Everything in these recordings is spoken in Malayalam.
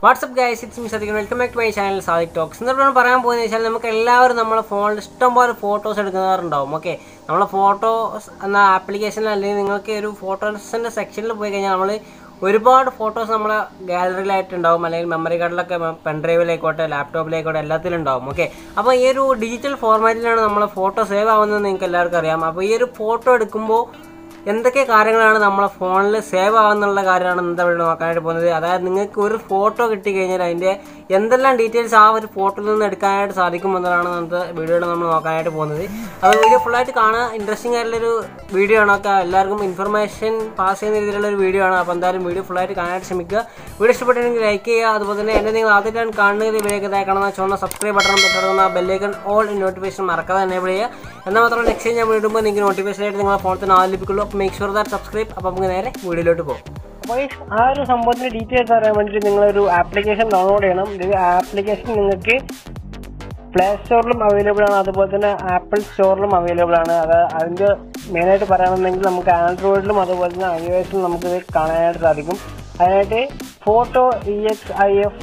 വാട്സപ്പ് ഗൈസ് ഇറ്റ്സ് മീ സതികൻ welcome back to my channel Sadiq talks എന്നിട്ട് പറയാൻ പോകുന്നത് വെച്ചാൽ നമുക്ക് എല്ലാവരും നമ്മളെ ഫോണിൽ ഇഷ്ടംപോലെ ഫോട്ടോസ് എടുക്കുന്നവരുണ്ടാവും ഓക്കെ നമ്മളെ ഫോട്ടോസ് എന്ന ആപ്ലിക്കേഷനിൽ അല്ലെങ്കിൽ നിങ്ങൾക്ക് ഒരു ഫോട്ടോസിൻ്റെ സെക്ഷനിൽ പോയി കഴിഞ്ഞാൽ നമ്മൾ ഒരുപാട് ഫോട്ടോസ് നമ്മളെ ഗാലറിയിലായിട്ടുണ്ടാവും അല്ലെങ്കിൽ മെമ്മറി കാർഡിലൊക്കെ പെൻഡ്രൈവിലായിക്കോട്ടെ ലാപ്ടോപ്പിലായിക്കോട്ടെ എല്ലാത്തിലും ഉണ്ടാവും ഓക്കെ അപ്പോൾ ഈ ഒരു ഡിജിറ്റൽ ഫോർമാറ്റിലാണ് നമ്മളെ ഫോട്ടോ സേവ് ആവുന്നത് നിങ്ങൾക്ക് എല്ലാവർക്കും അറിയാം അപ്പോൾ ഈ ഒരു ഫോട്ടോ എടുക്കുമ്പോൾ എന്തൊക്കെ കാര്യങ്ങളാണ് നമ്മളെ ഫോണിൽ സേവ് ആവുന്നുള്ള കാര്യമാണ് എന്താ ഇവിടെ നോക്കാനായിട്ട് പോകുന്നത് അതായത് നിങ്ങൾക്ക് ഒരു ഫോട്ടോ കിട്ടിക്കഴിഞ്ഞാൽ അതിൻ്റെ എന്തെല്ലാം ഡീറ്റെയിൽസ് ആ ഒരു ഫോട്ടോയിൽ നിന്ന് എടുക്കാനായിട്ട് സാധിക്കും എന്നതാണ് നമുക്ക് വീഡിയോയിൽ നമ്മൾ നോക്കാനായിട്ട് പോകുന്നത് അപ്പോൾ വീഡിയോ ഫുള്ളായിട്ട് കാണാൻ ഇൻട്രസ്റ്റിംഗ് ആയിട്ടുള്ളൊരു വീഡിയോ ആണ് ഒക്കെ എല്ലാവർക്കും ഇൻഫർമേഷൻ പാസ് ചെയ്യുന്ന രീതിയിലുള്ള ഒരു വീഡിയോ ആണ് അപ്പോൾ എന്തായാലും വീഡിയോ ഫുള്ളായിട്ട് കാണാനായിട്ട് ശ്രമിക്കുക വീഡിയോ ഇഷ്ടപ്പെട്ടെങ്കിൽ ലൈക്ക് ചെയ്യുക അതുപോലെ തന്നെ എന്നെ നിങ്ങൾ ആദ്യമായിട്ടാണ് കാണുന്നത് വീഡിയോ കാണുന്ന ചുവന്ന സബ്സ്ക്രൈബ് ബട്ടൺ തൊട്ടടുക്കുന്ന ബെല്ലേക്കൺ ഓൾ നോട്ടിഫിക്കേഷൻ മറക്കാതെ എനേബിൾ ചെയ്യുക എന്നാൽ മാത്രമല്ല നെക്സ്റ്റ് ഞാൻ വീടുമ്പോൾ നിങ്ങൾക്ക് നോട്ടിഫിക്കേഷൻ ആയിട്ട് നിങ്ങളെ ഫോണിൽ തന്നെ ആദ്യം ലഭിക്കുള്ളൂ അപ്പോൾ മേക്ക് ഷുവർ ദാറ്റ് സബ്സ്ക്രൈബ് അപ്പോൾ നമുക്ക് നേരെ വീഡിയോയിലോട്ട് പോകും അപ്പോൾ ആ ഒരു സംഭവത്തിന്റെ ഡീറ്റെയിൽസ് അറിയാൻ വേണ്ടിയിട്ട് നിങ്ങളൊരു ആപ്ലിക്കേഷൻ ഡൗൺലോഡ് ചെയ്യണം ഇത് ആപ്ലിക്കേഷൻ നിങ്ങൾക്ക് പ്ലേ സ്റ്റോറിലും അവൈലബിൾ ആണ് അതുപോലെ തന്നെ ആപ്പിൾ സ്റ്റോറിലും അവൈലബിൾ ആണ് അത് അതിൻ്റെ മെയിനായിട്ട് പറയുകയാണെന്നുണ്ടെങ്കിൽ നമുക്ക് ആൻഡ്രോയിഡിലും അതുപോലെ തന്നെ ഐ ഒ എസിലും നമുക്കിത് കാണാനായിട്ട് സാധിക്കും അതിനായിട്ട് photo E X I F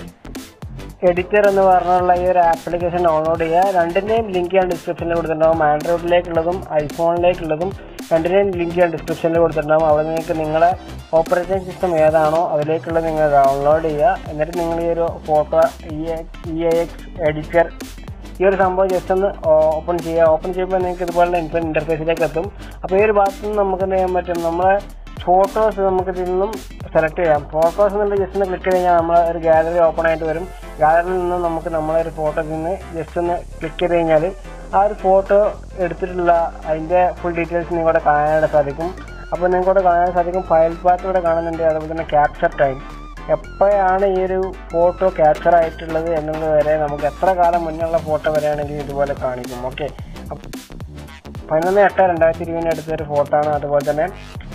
editor എന്ന് പറഞ്ഞുള്ള ഈ ഒരു ആപ്ലിക്കേഷൻ ഡൗൺലോഡ് ചെയ്യുക രണ്ടിൻ്റെയും ലിങ്ക് ഞാൻ ഡിസ്ക്രിപ്ഷനിൽ കൊടുത്തിട്ടുണ്ടാവും ആൻഡ്രോയിഡിലേക്കുള്ളതും ഐഫോണിലേക്കുള്ളതും രണ്ടിൻ്റെയും ലിങ്ക് ഞാൻ ഡിസ്ക്രിപ്ഷനിൽ കൊടുത്തിട്ടുണ്ടാവും അവിടെ നിങ്ങൾക്ക് നിങ്ങളെ ഓപ്പറേറ്റിംഗ് സിസ്റ്റം ഏതാണോ അതിലേക്കുള്ളത് നിങ്ങൾ ഡൗൺലോഡ് ചെയ്യുക എന്നിട്ട് നിങ്ങൾ ഈ ഒരു photo E E X editor ഈ ഒരു സംഭവം ജസ്റ്റ് ഒന്ന് ഓപ്പൺ ചെയ്യുക ഓപ്പൺ ചെയ്യുമ്പോൾ നിങ്ങൾക്ക് ഇതുപോലെ ഇന്റർഫേസിലേക്ക് എത്തും അപ്പോൾ ഈ ഒരു ഭാഗത്ത് നിന്ന് നമുക്ക് എന്ത് ചെയ്യാൻ പറ്റും നമ്മളെ ഫോട്ടോസ് നമുക്ക് ഇതിൽ നിന്നും സെലക്ട് ചെയ്യാം ഫോട്ടോസ് എന്നുള്ള ജസ്റ്റ് ഒന്ന് ക്ലിക്ക് കഴിഞ്ഞാൽ നമ്മൾ ഒരു ഗാലറി ഓപ്പൺ ആയിട്ട് വരും ഗാലറിയിൽ നിന്ന് നമുക്ക് നമ്മളെ ഒരു ഫോട്ടോ നിന്ന് ജസ്റ്റ് ഒന്ന് ക്ലിക്ക് ചെയ്ത് കഴിഞ്ഞാൽ ആ ഒരു ഫോട്ടോ എടുത്തിട്ടുള്ള അതിൻ്റെ ഫുൾ ഡീറ്റെയിൽസ് നിങ്ങളുടെ കാണാനായിട്ട് സാധിക്കും അപ്പോൾ നിങ്ങൾക്കവിടെ കാണാൻ സാധിക്കും ഫയൽ പാത്ത് ഇവിടെ കാണുന്നുണ്ട് അതുപോലെ തന്നെ ക്യാപ്ചർ ടൈം എപ്പോഴാണ് ഈ ഒരു ഫോട്ടോ ക്യാപ്ചർ ആയിട്ടുള്ളത് എന്നുള്ളത് വരെ നമുക്ക് എത്ര കാലം മുന്നുള്ള ഫോട്ടോ വരെയാണെങ്കിൽ ഇതുപോലെ കാണിക്കും ഓക്കെ പതിനൊന്ന് എട്ട് രണ്ടായിരത്തി ഇരുപതിന് എടുത്ത ഒരു ഫോട്ടോ ആണ് അതുപോലെ തന്നെ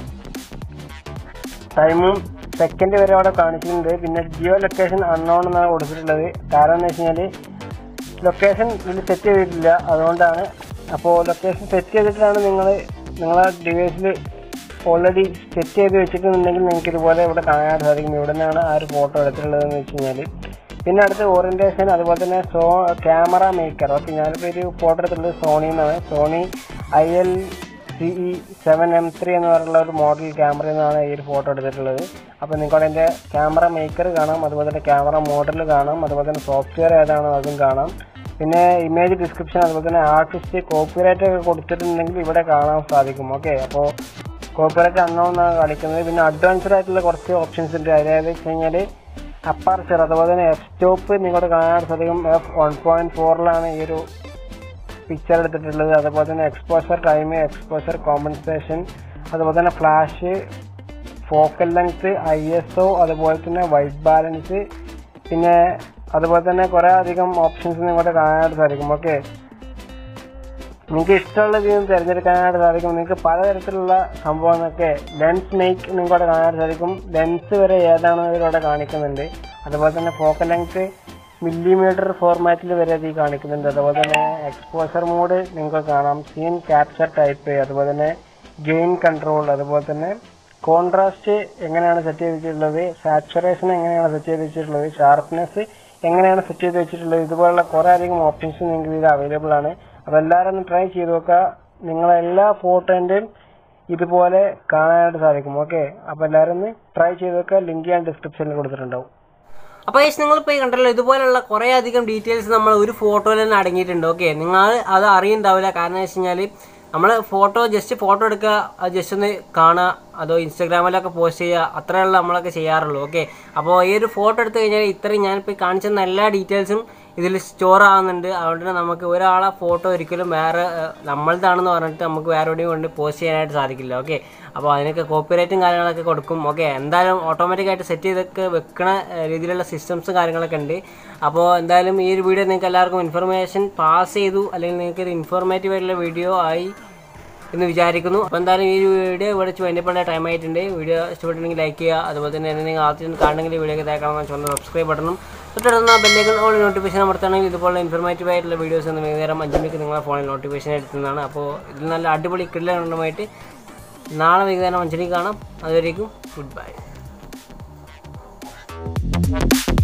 ടൈമും സെക്കൻഡ് വരെ അവിടെ കാണിച്ചിട്ടുണ്ട് പിന്നെ ജിയോ ലൊക്കേഷൻ അൺനോൺ എന്നാണ് കൊടുത്തിട്ടുള്ളത് കാരണം എന്ന് വെച്ച് കഴിഞ്ഞാൽ ലൊക്കേഷൻ ഇതിൽ സെറ്റ് ചെയ്തിട്ടില്ല അതുകൊണ്ടാണ് അപ്പോൾ ലൊക്കേഷൻ സെറ്റ് ചെയ്തിട്ടാണ് നിങ്ങൾ നിങ്ങളെ ഡിവൈസിൽ ഓൾറെഡി സെറ്റ് ചെയ്ത് വെച്ചിട്ടുണ്ടെങ്കിൽ നിങ്ങൾക്ക് ഇതുപോലെ ഇവിടെ കാണാൻ സാധിക്കും ഇവിടെ നിന്നാണ് ആ ഒരു ഫോട്ടോ എടുത്തിട്ടുള്ളതെന്ന് വെച്ച് കഴിഞ്ഞാൽ പിന്നെ അടുത്ത് ഓറിയന്റേഷൻ അതുപോലെ തന്നെ സോ ക്യാമറ മേക്കർ ഓക്കെ ഞാനിപ്പോൾ ഒരു ഫോട്ടോ എടുത്തിട്ടുള്ളത് സോണി എന്നാണ് Sony I L C E seven M three എന്ന് പറഞ്ഞുള്ള ഒരു മോഡൽ ക്യാമറയിൽ നിന്നാണ് ഈ ഒരു ഫോട്ടോ എടുത്തിട്ടുള്ളത് അപ്പോൾ നിങ്ങൾക്ക് അതിൻ്റെ ക്യാമറ മേക്കർ കാണാം അതുപോലെ തന്നെ ക്യാമറ മോഡൽ കാണാം അതുപോലെ തന്നെ സോഫ്റ്റ്വെയർ ഏതാണോ അതും കാണാം പിന്നെ ഇമേജ് ഡിസ്ക്രിപ്ഷൻ അതുപോലെ തന്നെ ആർട്ടിസ്റ്റ് കോപ്പിറൈറ്റ് ഒക്കെ കൊടുത്തിട്ടുണ്ടെങ്കിൽ ഇവിടെ കാണാൻ സാധിക്കും ഓക്കെ അപ്പോൾ കോപ്പിറൈറ്റ് അന്നോന്നാണ് കാണിക്കുന്നത് പിന്നെ അഡ്വാൻസ്ഡ് ആയിട്ടുള്ള കുറച്ച് ഓപ്ഷൻസ് ഉണ്ട് അതായത് വെച്ച് കഴിഞ്ഞാൽ അപ്പാർച്ചർ അതുപോലെ തന്നെ എഫ് സ്റ്റോപ്പ് നിങ്ങളുടെ കാണാൻ സാധിക്കും എഫ് വൺ പോയിന്റ് ഫോറിലാണ് ഈ ഒരു പിക്ചർ എടുത്തിട്ടുള്ളത് അതുപോലെ തന്നെ എക്സ്പോഷർ ടൈം എക്സ്പോഷർ കോമ്പൻസേഷൻ അതുപോലെ തന്നെ flash focal length I S O അതുപോലെ തന്നെ വൈറ്റ് ബാലൻസ് പിന്നെ അതുപോലെ തന്നെ കുറേ അധികം ഓപ്ഷൻസ് നിങ്ങളുടെ കാണാനായിട്ട് സാധിക്കും ഓക്കെ നിങ്ങൾക്ക് ഇഷ്ടമുള്ള രീതിയിൽ തിരഞ്ഞെടുക്കാനായിട്ട് സാധിക്കും നിങ്ങൾക്ക് പലതരത്തിലുള്ള സംഭവങ്ങളൊക്കെ ലെൻസ് മേക്ക് നിങ്ങൾക്ക് കാണാനായിട്ട് സാധിക്കും ലെൻസ് വരെ ഏതാണോ ഇതിലൂടെ കാണിക്കുന്നുണ്ട് അതുപോലെ തന്നെ ഫോക്കൽ ലെങ്ത് മില്ലിമീറ്റർ ഫോർമാറ്റിൽ വരെ ഇത് കാണിക്കുന്നുണ്ട് അതുപോലെ തന്നെ എക്സ്പോസർ മോഡ് നിങ്ങൾക്ക് കാണാം സീൻ ക്യാപ്ചർ ടൈപ്പ് അതുപോലെ തന്നെ ഗെയിൻ കൺട്രോൾ അതുപോലെ തന്നെ കോൺട്രാസ്റ്റ് എങ്ങനെയാണ് സെറ്റ് ചെയ്ത് വെച്ചിട്ടുള്ളത് സാച്ചുറേഷൻ എങ്ങനെയാണ് സെറ്റ് ചെയ്ത് വെച്ചിട്ടുള്ളത് ഷാർപ്നെസ് എങ്ങനെയാണ് സെറ്റ് ചെയ്ത് വെച്ചിട്ടുള്ളത് ഇതുപോലുള്ള കുറേ അധികം ഓപ്ഷൻസ് നിങ്ങൾക്ക് ഇതിൽ അവൈലബിൾ ആണ് അപ്പോൾ എല്ലാവരും ഒന്ന് ട്രൈ ചെയ്ത് നോക്കുക നിങ്ങളെ എല്ലാ ഫോട്ടോൻ്റെയും ഇതുപോലെ കാണാനായിട്ട് സാധിക്കും ഓക്കെ അപ്പോൾ എല്ലാവരും ഒന്ന് ട്രൈ ചെയ്ത് നോക്കുക ലിങ്ക് ഞാൻ ഡിസ്ക്രിപ്ഷനിൽ കൊടുത്തിട്ടുണ്ടാവും അപ്പോൾ ഏകദേശം നിങ്ങളിപ്പോൾ ഈ കണ്ടല്ലോ ഇതുപോലുള്ള കുറേ അധികം ഡീറ്റെയിൽസ് നമ്മൾ ഒരു ഫോട്ടോയിൽ തന്നെ അടങ്ങിയിട്ടുണ്ട് ഓക്കെ നിങ്ങൾ അത് അറിയുന്നുണ്ടാവില്ല കാരണം വെച്ച് കഴിഞ്ഞാൽ നമ്മൾ ഫോട്ടോ ജസ്റ്റ് ഫോട്ടോ എടുക്കുക അത് ജസ്റ്റ് ഒന്ന് കാണുക അതോ ഇൻസ്റ്റാഗ്രാമിലൊക്കെ പോസ്റ്റ് ചെയ്യുക അത്രയുള്ള നമ്മളൊക്കെ ചെയ്യാറുള്ളൂ ഓക്കെ അപ്പോൾ ഈ ഒരു ഫോട്ടോ എടുത്തു കഴിഞ്ഞാൽ ഇത്രയും ഞാനിപ്പോൾ കാണിച്ചെന്ന എല്ലാ ഡീറ്റെയിൽസും ഇതിൽ സ്റ്റോർ ആവുന്നുണ്ട് അതുകൊണ്ട് തന്നെ നമുക്ക് ഒരാളെ ഫോട്ടോ ഒരിക്കലും വേറെ നമ്മളതാണെന്ന് പറഞ്ഞിട്ട് നമുക്ക് വേറെ എവിടെയും കൊണ്ട് പോസ്റ്റ് ചെയ്യാനായിട്ട് സാധിക്കില്ല ഓക്കെ അപ്പോൾ അതിനൊക്കെ കോപ്പിറൈറ്റും കാര്യങ്ങളൊക്കെ കൊടുക്കും ഓക്കെ എന്തായാലും ഓട്ടോമാറ്റിക്കായിട്ട് സെറ്റ് ചെയ്തൊക്കെ വെക്കണ രീതിയിലുള്ള സിസ്റ്റംസും കാര്യങ്ങളൊക്കെ ഉണ്ട് അപ്പോൾ എന്തായാലും ഈ ഒരു വീഡിയോ നിങ്ങൾക്ക് എല്ലാവർക്കും ഇൻഫർമേഷൻ പാസ് ചെയ്തു അല്ലെങ്കിൽ നിങ്ങൾക്ക് ഒരു ഇൻഫോർമേറ്റീവ് ആയിട്ടുള്ള വീഡിയോ ആയി എന്ന് വിചാരിക്കുന്നു അപ്പോൾ എന്തായാലും ഈ വീഡിയോ ഇവിടെ വെച്ച് വേണ്ടിയുള്ള ടൈം ആയിട്ടുണ്ട് വീഡിയോ ഇഷ്ടപ്പെട്ടിട്ടുണ്ടെങ്കിൽ ലൈക്ക് ചെയ്യുക അതുപോലെ തന്നെ എന്തെങ്കിലും ആദ്യം കാണണമെങ്കിൽ വീഡിയോ തേക്കണം ചുവന്ന സബ്സ്ക്രൈബ് ബട്ടണും തൊട്ടടുന്ന ബെല്ലേക്കൺ ഓൾ നോട്ടിഫിക്കേഷൻ അമർത്തുകയാണെങ്കിൽ ഇതുപോലെ ഇൻഫർമേറ്റീവ് ആയിട്ടുള്ള വീഡിയോസ് ഒന്ന് വൈകുന്നേരം അഞ്ച് മണിക്ക് നിങ്ങളുടെ ഫോണിൽ നോട്ടിഫിക്കേഷൻ എടുക്കുന്നതാണ് അപ്പോൾ ഇതിൽ നല്ല അടിപൊളി കിള്ളറുമായിട്ട് നാളെ വൈകുന്നേരം അഞ്ച് മണിക്ക് കാണാം അതുവരേക്കും ഗുഡ് ബൈ